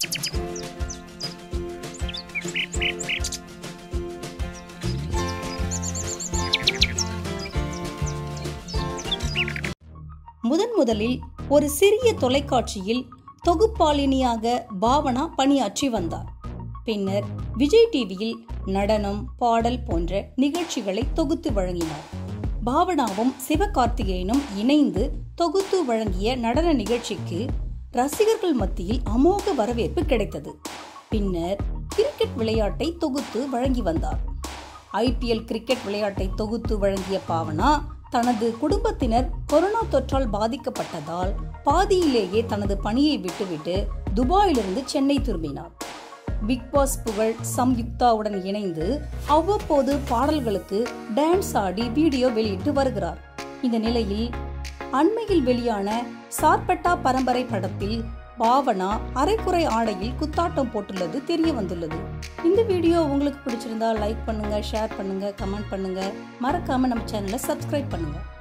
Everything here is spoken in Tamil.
முதன் முதலில் ஒரு சிறிய தொலைக்காட்சியில் தொகுப்பாளினியாக பாவனா பணியாற்றி வந்தார் பின்னர் விஜய் டிவியில் நடனம் பாடல் போன்ற நிகழ்ச்சிகளை தொகுத்து வழங்கினார் பாவனாவும் சிவகார்த்திகேயனும் இணைந்து தொகுத்து வழங்கிய நடன நிகழ்ச்சிக்கு ரசிகர்கள் மத்தியில் அமோக வரவேற்பு கிடைத்தது பின்னர் கிரிக்கெட் விளையாட்டை தொகுத்து வழங்கி வந்தார் ஐபிஎல் கிரிக்கெட் விளையாட்டை தொகுத்து வழங்கிய பாவனா தனது குடும்பத்தினர் கொரோனா தொற்றால் பாதிக்கப்பட்டதால் பாதியிலேயே தனது பணியை விட்டுவிட்டு துபாயிலிருந்து சென்னை திரும்பினார் பிக் பாஸ் புகழ் சம்யுக்தாவுடன் இணைந்து அவ்வப்போது பாடல்களுக்கு டான்ஸ் ஆடி வீடியோ வெளியிட்டு வருகிறார் இந்த நிலையில் அண்மையில் வெளியான சார்பட்டா பரம்பரை படத்தில் பாவனா அரைக்குறை ஆடையில் குத்தாட்டம் போட்டுள்ளது தெரிய வந்துள்ளது இந்த வீடியோ உங்களுக்கு பிடிச்சிருந்தா லைக் பண்ணுங்க ஷேர் பண்ணுங்க கமெண்ட் பண்ணுங்க மறக்காம நம்ம சேனலை சப்ஸ்கிரைப் பண்ணுங்க